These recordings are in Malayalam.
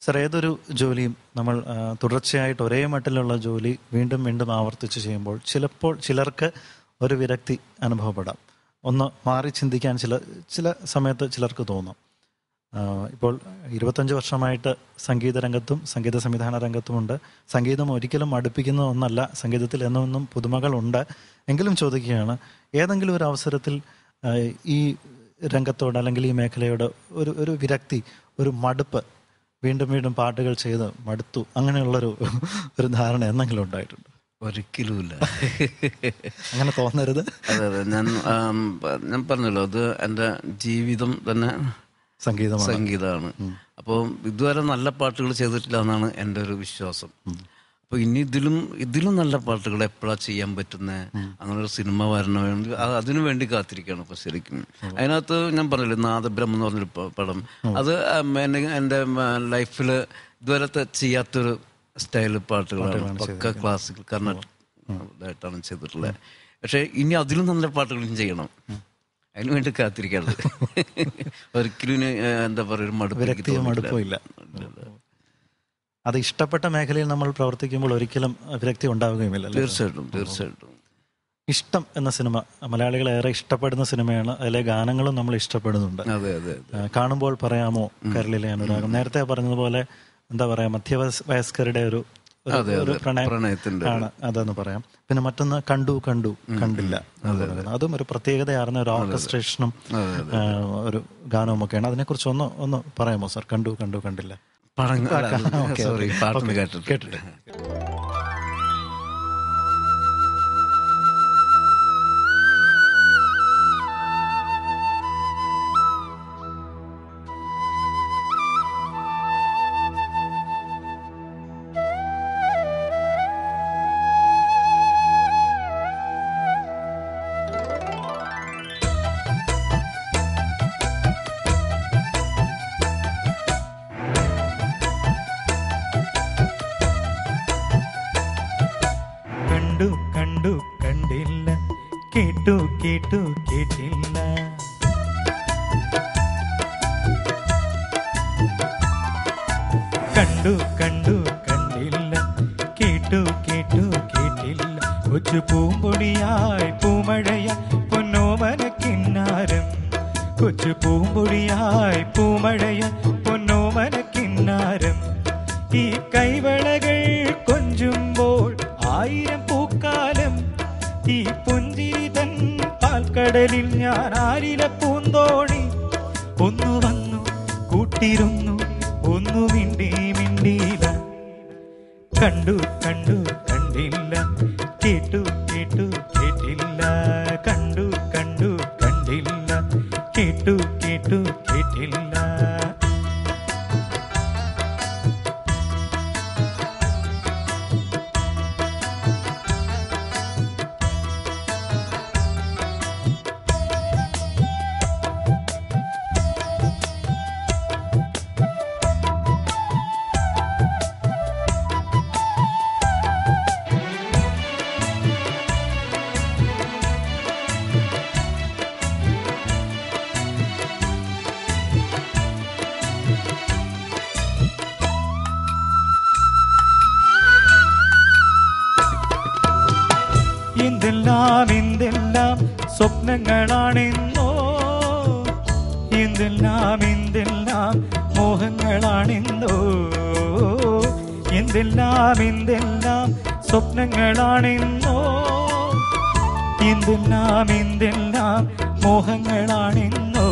സർ ഏതൊരു ജോലിയും നമ്മൾ ആ, തുടർച്ചയായിട്ട് ഒരേ മട്ടിലുള്ള ജോലി വീണ്ടും വീണ്ടും ആവർത്തിച്ച് ചെയ്യുമ്പോൾ ചിലപ്പോൾ ചിലർക്ക് ഒരു വിരക്തി അനുഭവപ്പെടാം ഒന്ന് മാറി ചിന്തിക്കാൻ ചില ചില സമയത്ത് ചിലർക്ക് തോന്നും ആ, ഇപ്പോൾ ഇരുപത്തഞ്ച് വർഷമായിട്ട് സംഗീത രംഗത്തും സംഗീത സംവിധാന രംഗത്തുമുണ്ട് സംഗീതം ഒരിക്കലും അടുപ്പിക്കുന്ന ഒന്നല്ല സംഗീതത്തിൽ എന്നും പുതുമകളുണ്ട് എങ്കിലും ചോദിക്കുകയാണ് ഏതെങ്കിലും ഒരു അവസരത്തിൽ ആ, ഈ രംഗത്തോട് അല്ലെങ്കിൽ ഈ മേഖലയോട് ഒരു ഒരു വിരക്തി ഒരു മടുപ്പ് വീണ്ടും വീണ്ടും പാട്ടുകൾ ചെയ്ത് മടുത്തു അങ്ങനെയുള്ളൊരു ഒരു ധാരണ എന്തെങ്കിലും ഉണ്ടായിട്ടുണ്ട് ഒരിക്കലുമില്ല അങ്ങനെ തോന്നരുത് അതെ അതെ ഞാൻ ആം, പ- ഞാൻ പറഞ്ഞല്ലോ അത് എൻ്റെ ജീവിതം തന്നെ സംഗീതമാണ് സംഗീതമാണ് അപ്പോൾ ഇതുവരെ നല്ല പാട്ടുകൾ ചെയ്തിട്ടില്ല എന്നാണ് എൻ്റെ ഒരു വിശ്വാസം അപ്പോൾ ഇനി ഇതിലും ഇതിലും നല്ല പാട്ടുകൾ എപ്പോഴാണ് ചെയ്യാൻ പറ്റുന്നത് അങ്ങനെ ഒരു സിനിമ വരണ വേണ്ടി അത് അതിനു വേണ്ടി കാത്തിരിക്കുകയാണ് ഇപ്പോൾ ശരിക്കും അതിനകത്ത് ഞാൻ പറഞ്ഞില്ലേ നാദബ്രഹ്മം എന്ന് പറഞ്ഞൊരു പ- പടം അത് ഉം, എന്നെ- എൻ്റെ ലൈഫിൽ ഇതുവരത്തെ ചെയ്യാത്തൊരു സ്റ്റൈൽ പാട്ടുകളാണ് പക്ക ക്ലാസിക്കൽ കർണാടകമായിട്ടാണ് ചെയ്തിട്ടുള്ളത് പക്ഷേ ഇനി അതിലും നല്ല പാട്ടുകളും ചെയ്യണം അതിനു വേണ്ടി കാത്തിരിക്കാണ് ഒരിക്കലും ഇനി, ഏഹ്, എന്താ പറയുക ഒരു മടുപ്പ് എനിക്ക് വിരക്തിയോ തോന്നിയിട്ടില്ല. മടുപ്പോ ഇല്ല അത് ഇഷ്ടപ്പെട്ട മേഖലയിൽ നമ്മൾ പ്രവർത്തിക്കുമ്പോൾ ഒരിക്കലും വിരക്തി ഉണ്ടാവുകയുമില്ല അല്ലേ? തീർച്ചയായിട്ടും തീർച്ചയായിട്ടും ഇഷ്ടം എന്ന സിനിമ മലയാളികൾ ഏറെ ഇഷ്ടപ്പെടുന്ന സിനിമയാണ് അതിലെ ഗാനങ്ങളും നമ്മൾ ഇഷ്ടപ്പെടുന്നുണ്ട് അതെ അതെ ആ, കാണുമ്പോൾ പറയാമോ കരളിലെ അനുരാഗം നേരത്തെ പറഞ്ഞതുപോലെ എന്താ പറയാ മധ്യവയസ് വയസ്കരുടെ ഒരു ഒരു- അതെ, ഒരു അതെ. പ്രണയം പ്രണയത്തിന്റെ ആണ് അതെന്ന് പറയാം പിന്നെ മറ്റൊന്ന് കണ്ടു കണ്ടു കണ്ടില്ല എന്ന് പറയുന്നത്. അതും ഒരു പ്രത്യേകതയാർന്ന ഒരു ഓർക്കസ്ട്രേഷനും ആ, ഒരു ഗാനവും ഒക്കെയാണ് അതിനെക്കുറിച്ച് ഒന്ന് ഒന്ന് പറയാമോ സാർ കണ്ടു കണ്ടു കണ്ടില്ല പറഞ്ഞു ഓക്കേ, സോറി ഓക്കേ. പാട്ടൊന്ന് ഓക്കേ, കേട്ടിട്ട് കേട്ടിട്ട്. കണ്ടു കണ്ടു കണ്ടില്ല കേട്ടു കേട്ടു കേട്ടില്ല കണ്ടു കണ്ടു കണ്ടില്ല കേട്ടു കേട്ടു കേട്ടില്ല കൊച്ചു പൂമ്പൊടിയായി പൂമഴയായി പൊന്നോമന കിന്നാരം കൊച്ചു പൂമ്പൊടിയായി പൂമഴയായി പൊന്നോമന കിന്നാരം ഈ കൈവളകൾ കൊഞ്ചുമ്പോൾ ആയിരം പൂക്കാലം ഈ പുഞ്ചിരി തൻ പാൽക്കടലിൽ ഞാൻ ആരില പൂന്തോണി ഒന്നു വന്നു കൂട്ടിരുന്നു ഒന്നു മിണ്ടി മിണ്ടിയില്ല കണ്ടു കണ്ടു കണ്ടില്ല കേട്ടു കേട്ടു കേട്ടില്ല കണ്ടു കണ്ടു കണ്ടില്ല കേട്ടു കേട്ടു കേട്ടില്ല എന്തെല്ലാം എന്തെല്ലാം സ്വപ്നങ്ങളാണെന്നോ എന്തെല്ലാം എന്തെല്ലാം മോഹങ്ങളാണെന്നോ എന്തെല്ലാം എന്തെല്ലാം സ്വപ്നങ്ങളാണെന്നോ എന്തെല്ലാം എന്തെല്ലാം മോഹങ്ങളാണെന്നോ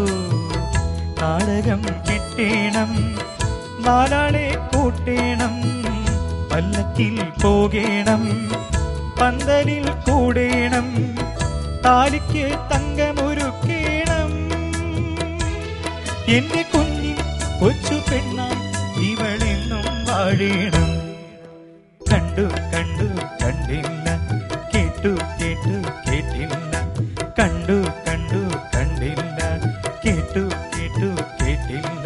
നാടകം കിട്ടേണം നാലാളെ കൂട്ടേണം പല്ലക്കിൽ പോകേണം പന്തലിൽ കൂടേണം താലിക്ക് തങ്കമൊരുക്കേണം എന്റെ കുഞ്ഞിൻ കൊച്ചു പെണ്ണാൻ ഇവളെന്നും വാഴേണം കണ്ടു കണ്ടു കണ്ടില്ല കേട്ടു കേട്ടു കേട്ടില്ല കണ്ടു കണ്ടു കണ്ടില്ല കേട്ടു കേട്ടു കേട്ടില്ല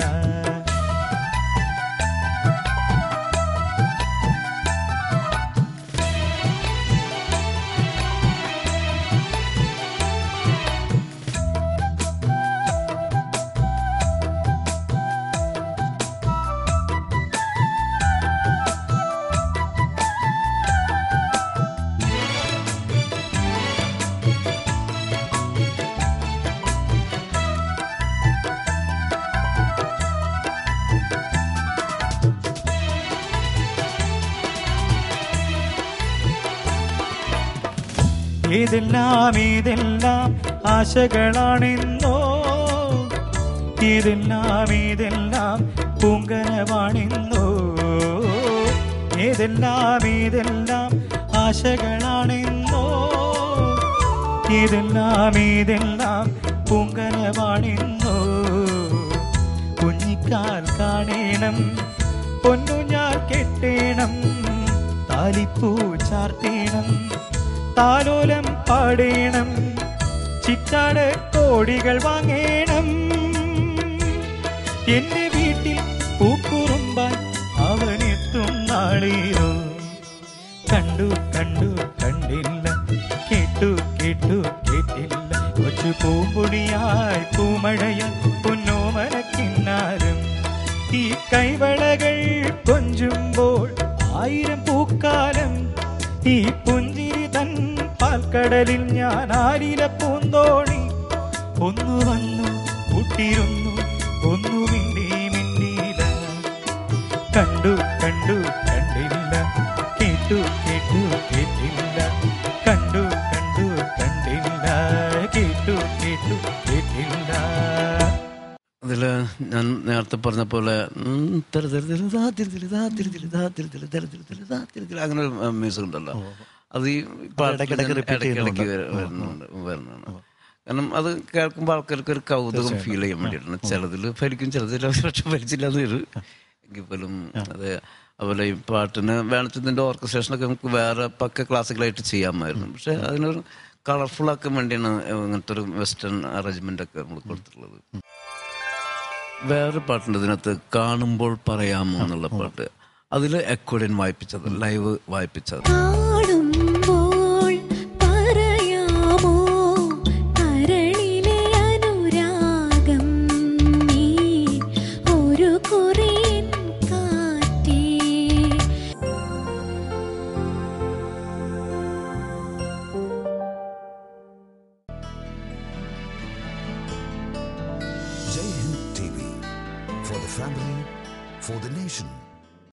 ഇതെല്ലാം ഇതെല്ലാം ആശകളാണെന്നോ ഇതെല്ലാം ഇതെല്ലാം പൂങ്കനവാണെന്നോ ഇതെല്ലാം ഇതെല്ലാം ആശകളാണെന്നോ ഇതെല്ലാം ഇതെല്ലാം പൂങ്കനവാണെന്നോ കുഞ്ഞിക്കാൽ കാണേണം പൊന്നു ഞാൻ കെട്ടേണം താലിപ്പൂ ചാർത്തേണം താലോലം പാടേണം ചിറ്റാട് കോടികൾ വാങ്ങേണം എന്റെ വീട്ടിൽ പൂക്കുറുമ്പാൻ അവനെത്തും നാളേരോ കണ്ടു കണ്ടു കണ്ടില്ല കേട്ടു കേട്ടു കേട്ടില്ല കൊച്ചു പൂമ്പൊടിയായി പൂമഴയായി പൊന്നോമനക്കിന്നാരം ഈ കൈവളകൾ കൊഞ്ചുമ്പോൾ ആയിരം പൂക്കാലം ഈ പുഞ്ചിരി തൻ പാൽക്കടലിൽ ഞാൻ ആരില പൂന്തോണി ഒന്നു വന്നു കൂട്ടിരുന്നു ഒന്നു മിണ്ടി മിണ്ടിയില്ല കണ്ടു കണ്ടു കണ്ടില്ല കേട്ടു കേട്ടു കേട്ടില്ല കണ്ടു കണ്ടു കണ്ടില്ല കേട്ടു കേട്ടു കേട്ടില്ല അതില് ഞാൻ നേരത്തെ പറഞ്ഞ പോലെ ഉം, തിര തിര തിര ദാ തിര തിര ദാ തിര തിര ദാ തിര തിര തിര തിര തിര ദാ തിര തിര അങ്ങനെ ഒരു മ്യൂസിക് ഉണ്ടല്ലോ അത് ഈ പാട്ടിൽ ഇടയ്ക്കിടയ്ക്ക് ഞാൻ repeat ഇടയ്ക്കിടയ്ക്ക് ചെയ്യുന്നുണ്ട്. വരുന്നുണ്ട് വരുന്നതാണ് കാരണം അത് കേൾക്കുമ്പോൾ ആൾക്കാർക്ക് ഒരു കൗതുകം ഫീൽ ചെയ്യാൻ വേണ്ടിയിട്ടാണ് ചിലതിൽ ഫലിക്കും ചിലതിൽ പക്ഷെ ഫലിച്ചില്ല എന്ന് വരും എങ്കിൽ പോലും അത് അതുപോലെ ഈ പാട്ടിന് വേണച്ചതിൻ്റെ ഓർക്കസ്ട്രേഷനൊക്കെ നമുക്ക് വേറെ പക്ക ക്ലാസിക്കലായിട്ട് ചെയ്യാമായിരുന്നു പക്ഷെ അതിനൊരു കളർഫുൾ ആക്കാൻ വേണ്ടിയാണ് ഇങ്ങനത്തെ ഒരു വെസ്റ്റേൺ അറേഞ്ച്മെന്റ് ഒക്കെ നമ്മൾ കൊടുത്തിട്ടുള്ളത് വേറെ പാട്ടുണ്ട് ഇതിനകത്ത് കാണുമ്പോൾ പറയാമോ എന്നുള്ള പാട്ട് അതിൽ എക്കോഡിയൻ വായിപ്പിച്ചത് ലൈവ് വായിപ്പിച്ചത് കാണുമ്പോൾ പറയാമോ കരളിലെ അനുരാഗം നീ ഒരു കുറിയൻ കാറ്റേ Jai Hind TV for the family, for the nation.